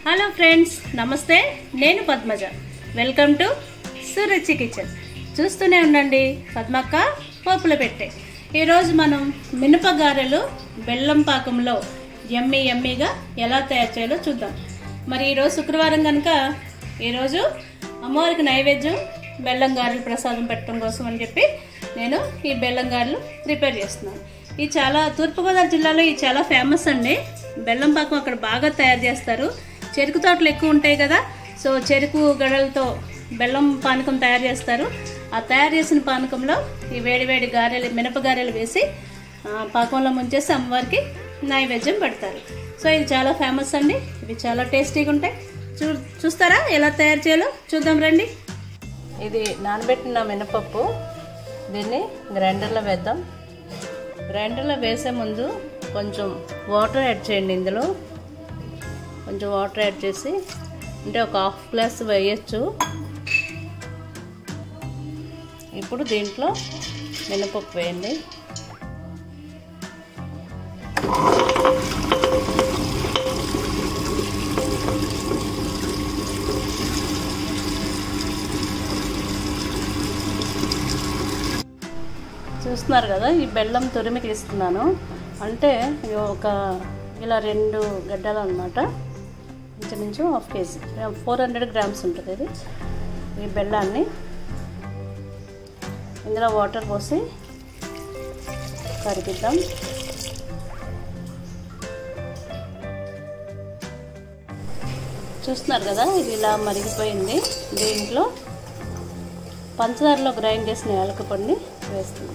hello friends నమస్తే నేను Padmaja welcome to Suruchi kitchen చూస్తూనే ఉండండి పద్మక్క పోపులు పెట్టే ఈరోజు మనం మినప గారెలు బెల్లం పాకంలో ఎమ్మి ఎమ్మిగా ఎలా తయారు చేయాలో చూద్దాం మరి ఈరోజు శుక్రవారం కనుక ఈరోజు అమ్మవారికి నైవేద్యం బెల్లం గారెలు ప్రసాదం పెట్టడం కోసం అని చెప్పి నేను ఈ బెల్లం గారెలు ప్రిపేర్ చేస్తున్నాను ఇది చాలా తూర్పుగోదావరి జిల్లాలో ఇది చాలా ఫేమస్ అండి బెల్లం పాకం అక్కడ బాగా తయారు చేస్తారు చెరుకు తోటలు ఎక్కువ ఉంటాయి కదా సో చెరుకు గడలతో బెల్లం పానకం తయారు చేస్తారు ఆ తయారు చేసిన పానకంలో ఈ వేడి వేడి గారెలు మినప గారెలు వేసి ఆ, పాకంలో ముంచేసి అమ్మవారికి నైవేద్యం పెడతారు సో ఇది చాలా ఫేమస్ అండి ఇవి చాలా టేస్టీగా ఉంటాయి చూ చూస్తారా ఎలా తయారు చేయాలో చూద్దాం రండి ఇది నానబెట్టిన మినపప్పు దీన్ని గ్రైండర్లో వేద్దాం గ్రైండర్లో వేసే ముందు కొంచెం వాటర్ యాడ్ చేయండి ఇందులో కొంచెం వాటర్ యాడ్ చేసి అంటే ఒక హాఫ్ గ్లాస్ వేయచ్చు ఇప్పుడు దీంట్లో మినపప్పు వేయండి చూస్తున్నారు కదా ఈ బెల్లం తురిమి తీస్తున్నాను అంటే ఇది ఒక ఇలా రెండు గడ్డలు అనమాట ఇంచుమించు half KG four hundred grams ఉంటుంది ఇది ఈ బెల్లాన్ని ఇందులో వాటర్ పోసి కరిగిద్దాం చూస్తున్నారు కదా ఇది ఇలా మరిగిపోయింది దీంట్లో పంచదారలో గ్రైండ్ చేసిన యాలక పొడిని వేస్తుంది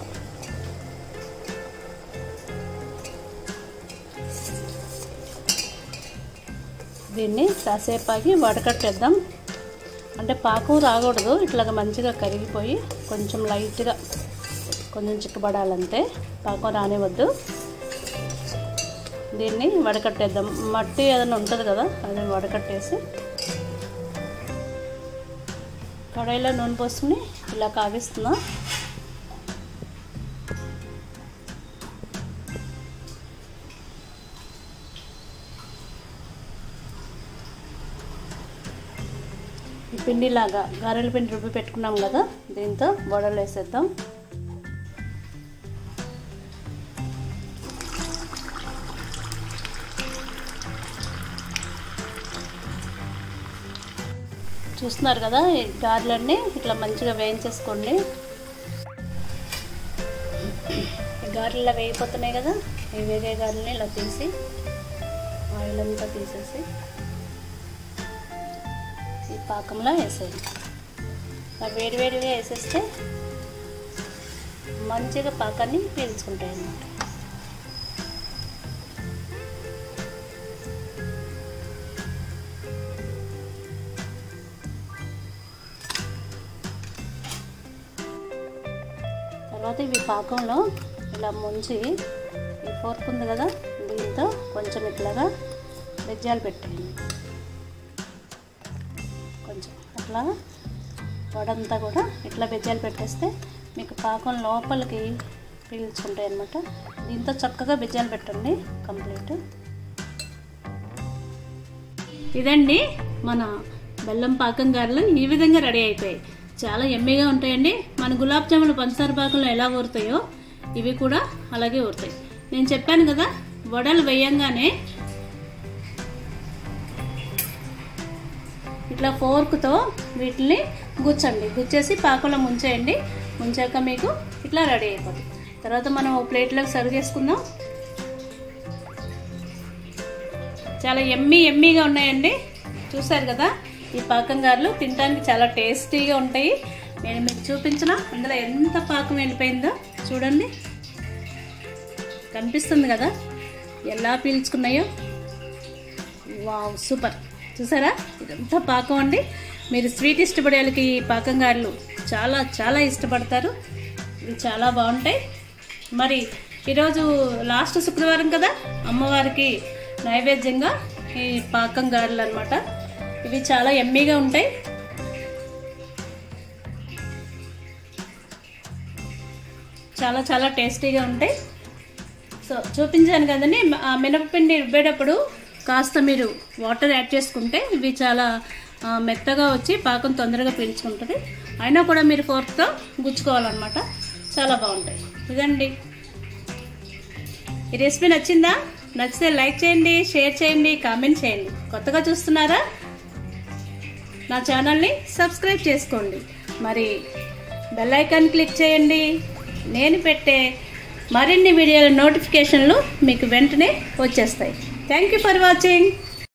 దీన్ని కాసేపు ఆగి వడకట్టేద్దాం అంటే పాకం రాకూడదు ఇట్లాగ మంచిగా కరిగిపోయి కొంచెం లైట్గా కొంచెం చిక్కబడాలంతే పాకం రానివద్దు దీన్ని వడకట్టేద్దాం మట్టి ఏదైనా ఉంటుంది కదా అది వడకట్టేసి కడాయిలో నూనె పోసుకుని ఇలా కాగిస్తున్నా ఈ పిండిలాగా గారెల పిండి రుబ్బి పెట్టుకున్నాం కదా దీంతో వడలు వేసేద్దాం చూస్తున్నారు కదా ఈ గారెలన్నీ ఇట్లా మంచిగా వేయించేసుకోండి ఈ గారెలు ఇలా వేయిపోతున్నాయి కదా ఈ వేగే గారెల్ని ఇలా తీసి ఆయిల్ అంతా తీసేసి ఈ పాకంలో వేసేది ఆ వేడి వేడిగా వేసేస్తే మంచిగా పాకాన్ని పీల్చుకుంటాయి అన్నమాట తర్వాత ఇవి పాకంలో ఇలా ముంచి ఈ ఫోర్క్ ఉంది కదా దీంతో కొంచెం ఇట్లాగా బెజ్జాలు పెట్టండి కొంచెం అట్లా వడంతా కూడా ఇట్లా బెజ్జాలు పెట్టేస్తే మీకు పాకం లోపలికి పీల్చుకుంటాయి అన్నమాట దీంతో చక్కగా బెజ్జాలు పెట్టండి కంప్లీట్ ఇదండి మన బెల్లం పాకం గారెలు ఈ విధంగా రెడీ అయిపోయాయి చాలా ఎమ్మీగా ఉంటాయండి మన గులాబ్ జాములు పంచదార పాకంలో ఎలా ఊరుతాయో ఇవి కూడా అలాగే ఊరుతాయి నేను చెప్పాను కదా వడలు వేయంగానే ఇట్లా ఫోర్క్తో వీటిని గుచ్చండి గుచ్చేసి పాకంలో ముంచేయండి ముంచాక మీకు ఇట్లా రెడీ అయిపోతుంది తర్వాత మనం ప్లేట్లోకి సర్వ్ చేసుకుందాం చాలా ఎమ్మీ ఎమ్మీగా ఉన్నాయండి చూసారు కదా ఈ పాకం గారెలు తినడానికి చాలా టేస్టీగా ఉంటాయి నేను మీకు చూపించిన అందులో ఎంత పాకం వెళ్ళిపోయిందో చూడండి కనిపిస్తుంది కదా ఎలా పీల్చుకున్నాయో వావ్ సూపర్ చూసారా ఇదంతా పాకం అండి మీరు స్వీట్ ఇష్టపడే వాళ్ళకి ఈ పాకం గారెలు చాలా చాలా ఇష్టపడతారు ఇవి చాలా బాగుంటాయి మరి ఈరోజు లాస్ట్ శుక్రవారం కదా అమ్మవారికి నైవేద్యంగా ఈ పాకం గారెలు అనమాట ఇవి చాలా ఎమ్మీగా ఉంటాయి చాలా చాలా టేస్టీగా ఉంటాయి సో చూపించాను కదండి ఆ మినపపిండి రుబ్బేటప్పుడు కాస్త మీరు వాటర్ యాడ్ చేసుకుంటే ఇవి చాలా ఆ, మెత్తగా వచ్చి పాకం తొందరగా పీల్చుకుంటుంది అయినా కూడా మీరు ఫోర్క్తో గుచ్చుకోవాలన్నమాట చాలా బాగుంటాయి ఇదండి ఈ రెసిపీ నచ్చిందా నచ్చితే లైక్ చేయండి షేర్ చేయండి కామెంట్ చేయండి కొత్తగా చూస్తున్నారా నా ఛానల్ని సబ్స్క్రైబ్ చేసుకోండి మరి బెల్ ఐకాన్ క్లిక్ చేయండి నేను పెట్టే మరిన్ని వీడియోల నోటిఫికేషన్లు మీకు వెంటనే వచ్చేస్తాయి థ్యాంక్ యూ ఫర్ వాచింగ్